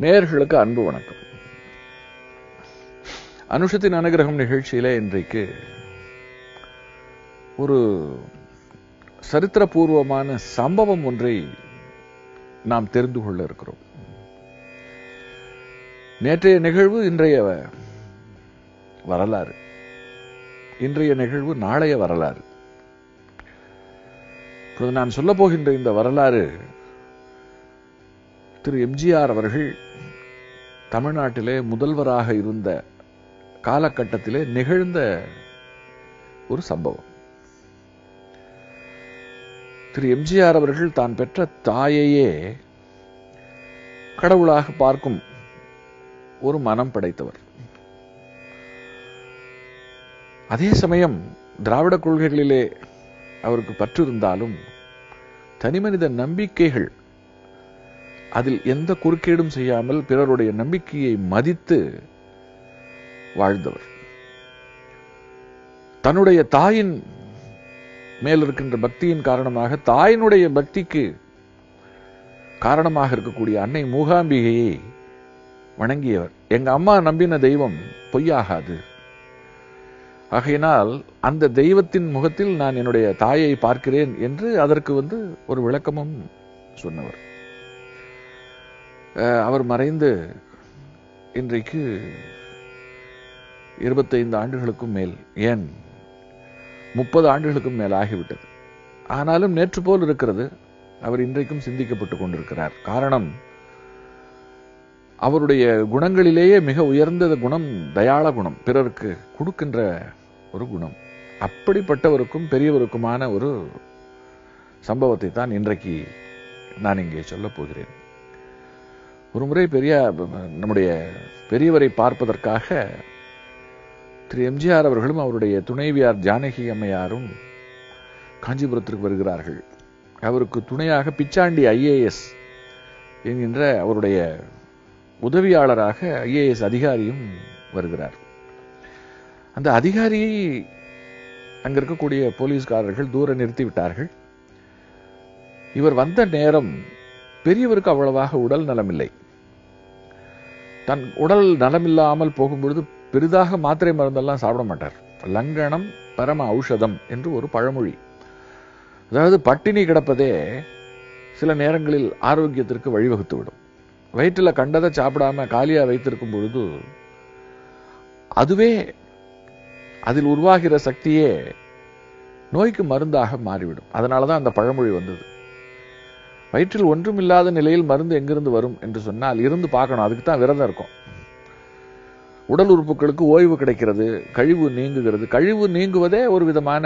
நேயர்களுக்கு அன்பு வணக்கம் அனுஷத்தின் அனுகிரகம் நிகழ்ச்சியிலே இன்றைக்கு ஒரு சரித்திரபூர்வமான சம்பவம் ஒன்றை நாம் தெரிந்து கொள்ள இருக்கிறோம் நேற்றைய நிகழ்வு இன்றைய வரலாறு இன்றைய நிகழ்வு நாளைய வரலாறு இப்பொழுது நான் சொல்ல போகின்ற இந்த வரலாறு திரு எம்ஜிஆர் அவர்கள் தமிழ்நாட்டிலே முதல்வராக இருந்த காலகட்டத்திலே நிகழ்ந்த ஒரு சம்பவம் திரு எம்ஜிஆர் அவர்கள் தான் பெற்ற தாயையே கடவுளாக பார்க்கும் ஒரு மனம் படைத்தவர் அதே சமயம் திராவிட கொள்கைகளிலே அவருக்கு பற்று இருந்தாலும் தனிமனித நம்பிக்கைகள் அதில் எந்த குறுக்கீடும் செய்யாமல் பிறருடைய நம்பிக்கையை மதித்து வாழ்ந்தவர் தன்னுடைய தாயின் மேல் இருக்கின்ற பக்தியின் காரணமாக தாயினுடைய பக்திக்கு காரணமாக இருக்கக்கூடிய அன்னை மூகாம்பிகையை வணங்கியவர் எங்க அம்மா நம்பின தெய்வம் பொய்யாகாது ஆகையினால் அந்த தெய்வத்தின் முகத்தில் நான் என்னுடைய தாயை பார்க்கிறேன் என்று அதற்கு வந்து ஒரு விளக்கமும் சொன்னவர் அவர் மறைந்து இன்றைக்கு இருபத்தைந்து ஆண்டுகளுக்கும் மேல் ஏன் முப்பது ஆண்டுகளுக்கும் மேல் ஆகிவிட்டது ஆனாலும் நேற்று போல் இருக்கிறது அவர் இன்றைக்கும் சிந்திக்கப்பட்டுக் கொண்டிருக்கிறார் காரணம் அவருடைய குணங்களிலேயே மிக உயர்ந்த குணம் தயாள குணம் பிறருக்கு கொடுக்கின்ற ஒரு குணம் அப்படிப்பட்டவருக்கும் பெரியவருக்குமான ஒரு சம்பவத்தை தான் இன்றைக்கு நான் இங்கே சொல்லப் போகிறேன் ஒரு முறை பெரிய நம்முடைய பெரியவரை பார்ப்பதற்காக திரு எம்ஜிஆர் அவர்களும் அவருடைய துணைவியார் ஜானகி அம்மையாரும் காஞ்சிபுரத்திற்கு வருகிறார்கள் அவருக்கு துணையாக பிச்சாண்டி ஐஏஎஸ் என்கின்ற அவருடைய உதவியாளராக ஐஏஎஸ் அதிகாரியும் வருகிறார் அந்த அதிகாரியை அங்க இருக்கக்கூடிய போலீஸ்காரர்கள் தூர நிறுத்தி விட்டார்கள் இவர் வந்த நேரம் பெரியவருக்கு அவ்வளவாக உடல் நலமில்லை தன் உடல் நலமில்லாமல் போகும்பொழுது பெரிதாக மாத்திரை மருந்தெல்லாம் சாப்பிட மாட்டார் லங்கனம் பரம ஔஷதம் என்று ஒரு பழமொழி அதாவது பட்டினி கிடப்பதே சில நேரங்களில் ஆரோக்கியத்திற்கு வழிவகுத்துவிடும் வயிற்றில் கண்டதை சாப்பிடாம காலியா வைத்திருக்கும் பொழுது அதுவே அதில் உருவாகிற சக்தியே நோய்க்கு மருந்தாக மாறிவிடும் அதனாலதான் அந்த பழமொழி வந்தது வயிற்றில் ஒன்றும் இல்லாத நிலையில் மருந்து எங்கிருந்து வரும் என்று சொன்னால் இருந்து பார்க்கணும் அதுக்கு தான் விரதம் இருக்கும் உடல் உறுப்புகளுக்கு ஓய்வு கிடைக்கிறது கழிவு நீங்குகிறது கழிவு நீங்குவதே ஒரு விதமான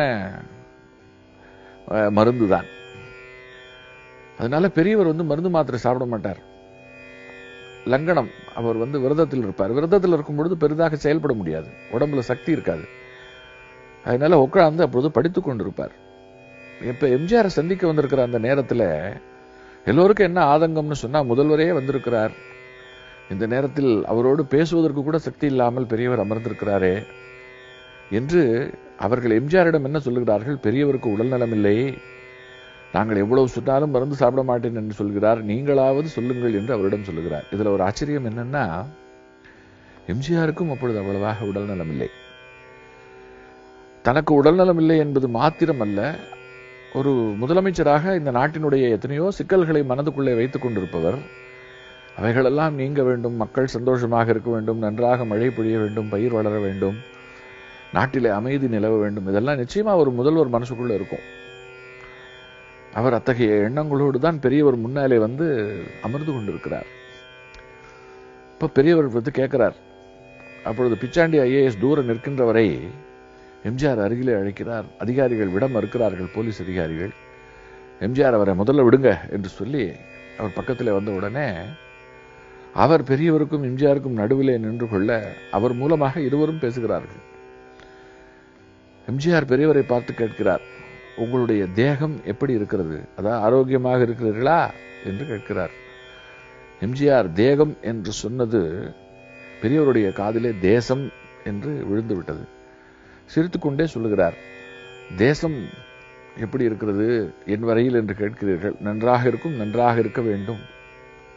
மருந்து தான் அதனால பெரியவர் வந்து மருந்து மாத்திரை சாப்பிட மாட்டார் லங்கனம் அவர் வந்து விரதத்தில் இருப்பார் விரதத்தில் இருக்கும் பொழுது பெரிதாக செயல்பட முடியாது உடம்புல சக்தி இருக்காது அதனால உட்கார்ந்து அப்பொழுது படித்துக் கொண்டிருப்பார் இப்ப எம்ஜிஆரை சந்திக்க வந்திருக்கிற அந்த நேரத்துல எல்லோருக்கும் என்ன ஆதங்கம்னு சொன்னா முதல்வரே வந்திருக்கிறார் இந்த நேரத்தில் அவரோடு பேசுவதற்கு கூட சக்தி இல்லாமல் பெரியவர் அமர்ந்திருக்கிறாரே என்று அவர்கள் எம்ஜிஆரிடம் என்ன சொல்லுகிறார்கள் பெரியவருக்கு உடல் நலமில்லை நாங்கள் எவ்வளவு சொன்னாலும் மருந்து சாப்பிட மாட்டேன் என்று சொல்கிறார் நீங்களாவது சொல்லுங்கள் என்று அவரிடம் சொல்லுகிறார் இதுல ஒரு ஆச்சரியம் என்னன்னா எம்ஜிஆருக்கும் அப்பொழுது அவ்வளவாக உடல் நலமில்லை தனக்கு உடல்நலம் இல்லை என்பது மாத்திரம் அல்ல ஒரு முதலமைச்சராக இந்த நாட்டினுடைய எத்தனையோ சிக்கல்களை மனதுக்குள்ளே வைத்துக் கொண்டிருப்பவர் அவைகளெல்லாம் நீங்க வேண்டும் மக்கள் சந்தோஷமாக இருக்க வேண்டும் நன்றாக மழை பொழிய வேண்டும் பயிர் வளர வேண்டும் நாட்டிலே அமைதி நிலவ வேண்டும் இதெல்லாம் நிச்சயமா ஒரு முதல்வர் மனசுக்குள்ள இருக்கும் அவர் அத்தகைய எண்ணங்களோடு தான் பெரியவர் முன்னாலே வந்து அமர்ந்து கொண்டிருக்கிறார் இப்ப பெரியவர் வந்து கேட்கிறார் அப்பொழுது பிச்சாண்டி ஐஏஎஸ் தூரம் நிற்கின்றவரை எம்ஜிஆர் அருகிலே அழைக்கிறார் அதிகாரிகள் விட மறுக்கிறார்கள் போலீஸ் அதிகாரிகள் எம்ஜிஆர் அவரை முதல்ல விடுங்க என்று சொல்லி அவர் பக்கத்தில் வந்த உடனே அவர் பெரியவருக்கும் எம்ஜிஆருக்கும் நடுவிலே நின்று கொள்ள அவர் மூலமாக இருவரும் பேசுகிறார்கள் எம்ஜிஆர் பெரியவரை பார்த்து கேட்கிறார் உங்களுடைய தேகம் எப்படி இருக்கிறது அதான் ஆரோக்கியமாக இருக்கிறீர்களா என்று கேட்கிறார் எம்ஜிஆர் தேகம் என்று சொன்னது பெரியவருடைய காதிலே தேசம் என்று விழுந்து விட்டது சிரித்துக்கொண்டே சொல்லுகிறார் தேசம் எப்படி இருக்கிறது என் வரையில் என்று கேட்கிறீர்கள் நன்றாக இருக்கும் நன்றாக இருக்க வேண்டும்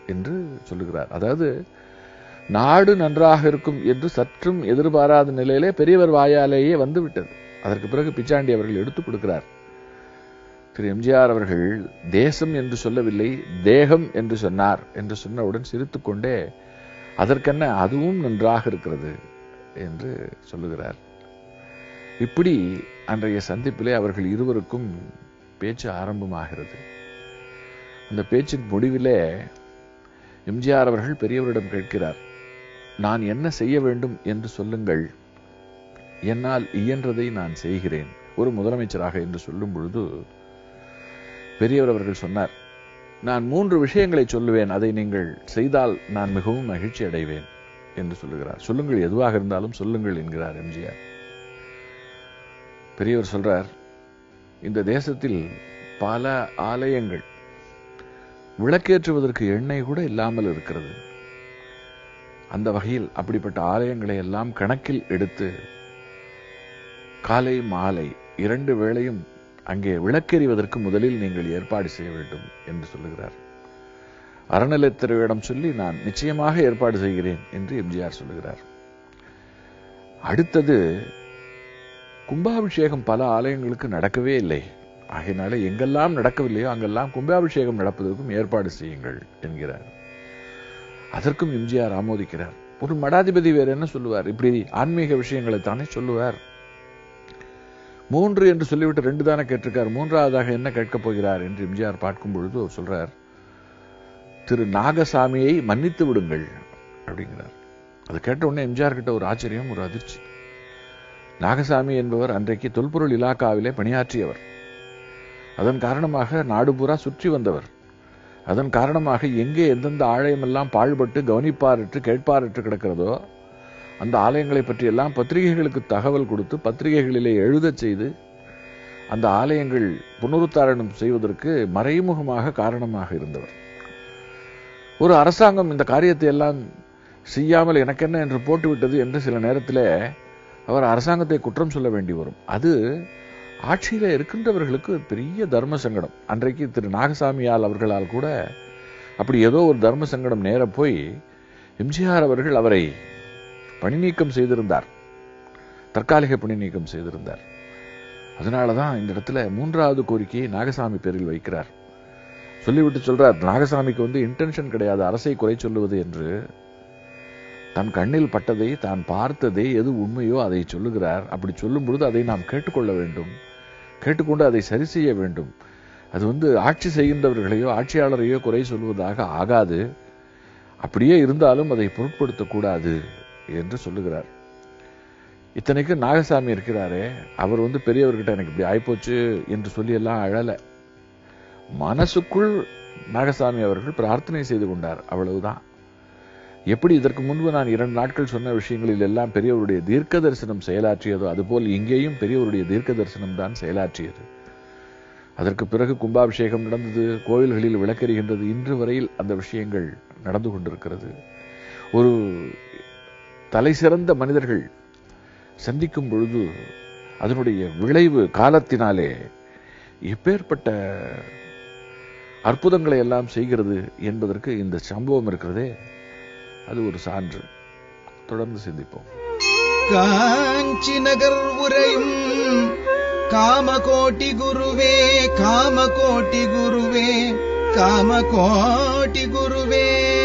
என்று சொல்லுகிறார் அதாவது நாடு நன்றாக இருக்கும் என்று சற்றும் எதிர்பாராத நிலையிலே பெரியவர் வாயாலேயே வந்து விட்டது அதற்கு பிறகு பிச்சாண்டி அவர்கள் எடுத்துக் கொடுக்கிறார் திரு எம்ஜிஆர் அவர்கள் தேசம் என்று சொல்லவில்லை தேகம் என்று சொன்னார் என்று சொன்னவுடன் சிரித்துக்கொண்டே அதற்கென்ன அதுவும் நன்றாக இருக்கிறது என்று சொல்லுகிறார் இப்படி அன்றைய சந்திப்பிலே அவர்கள் இருவருக்கும் பேச்சு ஆரம்பமாகிறது அந்த பேச்சின் முடிவிலே எம்ஜிஆர் அவர்கள் பெரியவரிடம் கேட்கிறார் நான் என்ன செய்ய வேண்டும் என்று சொல்லுங்கள் என்னால் இயன்றதை நான் செய்கிறேன் ஒரு முதலமைச்சராக என்று சொல்லும் பொழுது பெரியவர் அவர்கள் சொன்னார் நான் மூன்று விஷயங்களை சொல்லுவேன் அதை நீங்கள் செய்தால் நான் மிகவும் மகிழ்ச்சி அடைவேன் என்று சொல்லுகிறார் சொல்லுங்கள் எதுவாக இருந்தாலும் சொல்லுங்கள் என்கிறார் எம்ஜிஆர் பெரியவர் சொல்றார் இந்த தேசத்தில் பல ஆலயங்கள் விளக்கேற்றுவதற்கு எண்ணெய் கூட இல்லாமல் இருக்கிறது அந்த வகையில் அப்படிப்பட்ட ஆலயங்களை எல்லாம் கணக்கில் எடுத்து காலை மாலை இரண்டு வேளையும் அங்கே விளக்கெறிவதற்கு முதலில் நீங்கள் ஏற்பாடு செய்ய வேண்டும் என்று சொல்லுகிறார் அறநிலைத்துறையிடம் சொல்லி நான் நிச்சயமாக ஏற்பாடு செய்கிறேன் என்று எம்ஜிஆர் சொல்லுகிறார் அடுத்தது கும்பாபிஷேகம் பல ஆலயங்களுக்கு நடக்கவே இல்லை ஆகையினால எங்கெல்லாம் நடக்கவில்லையோ அங்கெல்லாம் கும்பாபிஷேகம் நடப்பதற்கும் ஏற்பாடு செய்யுங்கள் என்கிறார் அதற்கும் எம்ஜிஆர் ஆமோதிக்கிறார் ஒரு மடாதிபதி வேற என்ன சொல்லுவார் இப்படி ஆன்மீக விஷயங்களை தானே சொல்லுவார் மூன்று என்று சொல்லிவிட்டு ரெண்டு தானே கேட்டிருக்கார் மூன்றாவதாக என்ன கேட்கப் போகிறார் என்று எம்ஜிஆர் பார்க்கும் பொழுது அவர் சொல்றார் திரு நாகசாமியை மன்னித்து விடுங்கள் அப்படிங்கிறார் அதை கேட்ட உடனே எம்ஜிஆர் கிட்ட ஒரு ஆச்சரியம் ஒரு அதிர்ச்சி நாகசாமி என்பவர் அன்றைக்கு தொல்பொருள் இலாக்காவிலே பணியாற்றியவர் அதன் காரணமாக நாடு பூரா சுற்றி வந்தவர் அதன் காரணமாக எங்கே எந்தெந்த ஆலயமெல்லாம் பாழ்பட்டு கவனிப்பாரற்று கேட்பாரற்று கிடக்கிறதோ அந்த ஆலயங்களை பற்றியெல்லாம் பத்திரிகைகளுக்கு தகவல் கொடுத்து பத்திரிகைகளிலே எழுதச் செய்து அந்த ஆலயங்கள் புனருத்தாரணம் செய்வதற்கு மறைமுகமாக காரணமாக இருந்தவர் ஒரு அரசாங்கம் இந்த காரியத்தை எல்லாம் செய்யாமல் எனக்கென்ன என்று போட்டுவிட்டது என்று சில நேரத்தில் அவர் அரசாங்கத்தை குற்றம் சொல்ல வேண்டி வரும் அது ஆட்சியில இருக்கின்றவர்களுக்கு பெரிய தர்ம சங்கடம் அன்றைக்கு திரு நாகசாமியால் அவர்களால் கூட அப்படி ஏதோ ஒரு தர்ம சங்கடம் நேர போய் எம்ஜிஆர் அவர்கள் அவரை பணி நீக்கம் செய்திருந்தார் தற்காலிக பணி நீக்கம் செய்திருந்தார் அதனாலதான் இந்த இடத்துல மூன்றாவது கோரிக்கையை நாகசாமி பேரில் வைக்கிறார் சொல்லிவிட்டு சொல்றார் நாகசாமிக்கு வந்து இன்டென்ஷன் கிடையாது அரசை குறை சொல்லுவது என்று தன் கண்ணில் பட்டதை தான் பார்த்ததை எது உண்மையோ அதை சொல்லுகிறார் அப்படி சொல்லும் பொழுது அதை நாம் கேட்டுக்கொள்ள வேண்டும் கேட்டுக்கொண்டு அதை சரி செய்ய வேண்டும் அது வந்து ஆட்சி செய்கின்றவர்களையோ ஆட்சியாளரையோ குறை சொல்வதாக ஆகாது அப்படியே இருந்தாலும் அதை பொருட்படுத்தக்கூடாது என்று சொல்லுகிறார் இத்தனைக்கு நாகசாமி இருக்கிறாரே அவர் வந்து பெரியவர்கிட்ட எனக்கு இப்படி ஆயிப்போச்சு என்று சொல்லி எல்லாம் அழல மனசுக்குள் நாகசாமி அவர்கள் பிரார்த்தனை செய்து கொண்டார் அவ்வளவுதான் எப்படி இதற்கு முன்பு நான் இரண்டு நாட்கள் சொன்ன விஷயங்களில் எல்லாம் பெரியவருடைய தீர்க்க தரிசனம் செயலாற்றியதோ அதுபோல் இங்கேயும் பெரியவருடைய தீர்க்க தரிசனம் தான் செயலாற்றியது அதற்கு பிறகு கும்பாபிஷேகம் நடந்தது கோயில்களில் விளக்கெறிகின்றது இன்று வரையில் அந்த விஷயங்கள் நடந்து கொண்டிருக்கிறது ஒரு தலை சிறந்த மனிதர்கள் சந்திக்கும் பொழுது அதனுடைய விளைவு காலத்தினாலே எப்பேற்பட்ட அற்புதங்களை எல்லாம் செய்கிறது என்பதற்கு இந்த சம்பவம் இருக்கிறதே அது ஒரு சான்று தொடர்ந்து சிந்திப்போம் காஞ்சி நகர் உரையும் காமகோட்டி குருவே காமகோட்டி குருவே காமகோட்டி குருவே